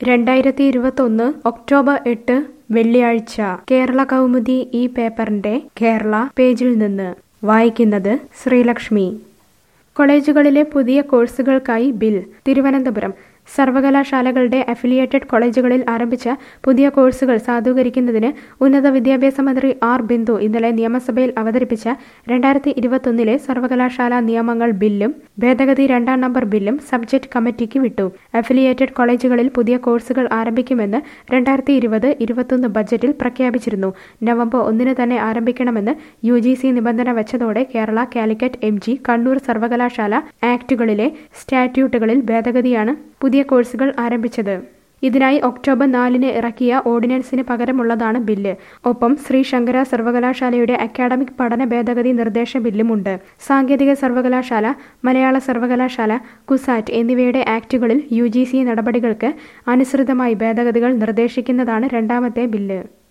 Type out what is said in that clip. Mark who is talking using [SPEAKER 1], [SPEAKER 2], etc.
[SPEAKER 1] രണ്ടായിരത്തി ഇരുപത്തൊന്ന് ഒക്ടോബർ എട്ട് വെള്ളിയാഴ്ച കേരള കൗമുദി ഈ പേപ്പറിന്റെ കേരള പേജിൽ നിന്ന് വായിക്കുന്നത് ശ്രീലക്ഷ്മി കോളേജുകളിലെ പുതിയ കോഴ്സുകൾക്കായി ബിൽ തിരുവനന്തപുരം സർവകലാശാലകളുടെ അഫിലിയേറ്റഡ് കോളേജുകളിൽ ആരംഭിച്ച പുതിയ കോഴ്സുകൾ സാധൂകരിക്കുന്നതിന് ഉന്നത വിദ്യാഭ്യാസ മന്ത്രി ആർ ബിന്ദു ഇന്നലെ നിയമസഭയിൽ അവതരിപ്പിച്ച രണ്ടായിരത്തി ഇരുപത്തൊന്നിലെ സർവകലാശാല നിയമങ്ങൾ ബില്ലും ഭേദഗതി രണ്ടാം നമ്പർ ബില്ലും സബ്ജക്ട് കമ്മിറ്റിക്ക് വിട്ടു അഫിലിയേറ്റഡ് കോളേജുകളിൽ പുതിയ കോഴ്സുകൾ ആരംഭിക്കുമെന്ന് രണ്ടായിരത്തി ഇരുപത് ഇരുപത്തൊന്ന് ബജറ്റിൽ പ്രഖ്യാപിച്ചിരുന്നു നവംബർ ഒന്നിന് തന്നെ ആരംഭിക്കണമെന്ന് യു ജി സി നിബന്ധന വെച്ചതോടെ Kerala Calicut M G Kannur സർവകലാശാല ആക്ടുകളിലെ സ്റ്റാറ്റ്യൂട്ടുകളിൽ ഭേദഗതിയാണ് പുതിയ കോഴ്സുകൾ ആരംഭിച്ചത് ഇതിനായി ഒക്ടോബർ നാലിന് ഇറക്കിയ ഓർഡിനൻസിന് പകരമുള്ളതാണ് ബില്ല് ഒപ്പം ശ്രീ ശങ്കര സർവകലാശാലയുടെ അക്കാഡമിക് പഠന ഭേദഗതി നിർദ്ദേശ ബില്ലുമുണ്ട് സാങ്കേതിക സർവകലാശാല മലയാള സർവകലാശാല കുസാറ്റ് എന്നിവയുടെ ആക്ടുകളിൽ യു നടപടികൾക്ക് അനുസൃതമായി ഭേദഗതികൾ നിർദ്ദേശിക്കുന്നതാണ് രണ്ടാമത്തെ ബില്ല്